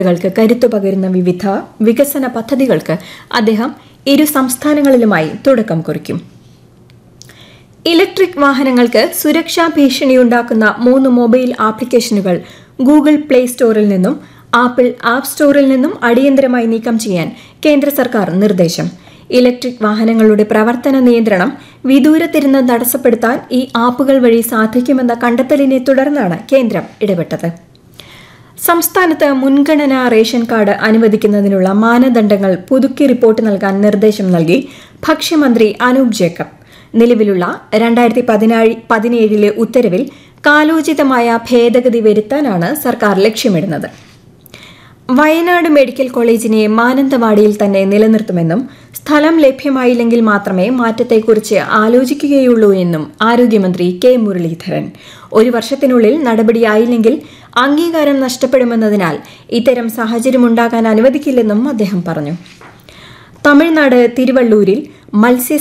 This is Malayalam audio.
കൾക്ക് കരുത്തു പകരുന്ന വിവിധ വികസന പദ്ധതികൾക്ക് അദ്ദേഹം ഇരു സംസ്ഥാനങ്ങളിലുമായി തുടക്കം കുറിക്കും ഇലക്ട്രിക് വാഹനങ്ങൾക്ക് സുരക്ഷാ ഭീഷണിയുണ്ടാക്കുന്ന മൂന്ന് മൊബൈൽ ആപ്ലിക്കേഷനുകൾ ഗൂഗിൾ പ്ലേ സ്റ്റോറിൽ നിന്നും ആപ്പിൾ ആപ്പ് സ്റ്റോറിൽ നിന്നും അടിയന്തരമായി നീക്കം ചെയ്യാൻ കേന്ദ്ര സർക്കാർ നിർദ്ദേശം ഇലക്ട്രിക് വാഹനങ്ങളുടെ പ്രവർത്തന നിയന്ത്രണം വിദൂരത്തിരുന്ന് തടസ്സപ്പെടുത്താൻ ഈ ആപ്പുകൾ വഴി സാധിക്കുമെന്ന കണ്ടെത്തലിനെ തുടർന്നാണ് കേന്ദ്രം ഇടപെട്ടത് സംസ്ഥാനത്ത് മുൻഗണനാ റേഷൻ കാർഡ് അനുവദിക്കുന്നതിനുള്ള മാനദണ്ഡങ്ങൾ പുതുക്കി റിപ്പോർട്ട് നൽകാൻ നിർദ്ദേശം നൽകി ഭക്ഷ്യമന്ത്രി അനൂപ് ജേക്കബ് നിലവിലുള്ള രണ്ടായിരത്തി പതിനാഴ് പതിനേഴിലെ ഉത്തരവിൽ കാലോചിതമായ ഭേദഗതി വരുത്താനാണ് സർക്കാർ ലക്ഷ്യമിടുന്നത് വയനാട് മെഡിക്കൽ കോളേജിനെ മാനന്തവാടിയിൽ തന്നെ നിലനിർത്തുമെന്നും സ്ഥലം ലഭ്യമായില്ലെങ്കിൽ മാത്രമേ മാറ്റത്തെക്കുറിച്ച് ആലോചിക്കുകയുള്ളൂ എന്നും ആരോഗ്യമന്ത്രി കെ മുരളീധരൻ ഒരു വർഷത്തിനുള്ളിൽ നടപടിയായില്ലെങ്കിൽ അംഗീകാരം നഷ്ടപ്പെടുമെന്നതിനാൽ ഇത്തരം സാഹചര്യമുണ്ടാകാൻ അനുവദിക്കില്ലെന്നും അദ്ദേഹം പറഞ്ഞു തമിഴ്നാട് തിരുവള്ളൂരിൽ മത്സ്യ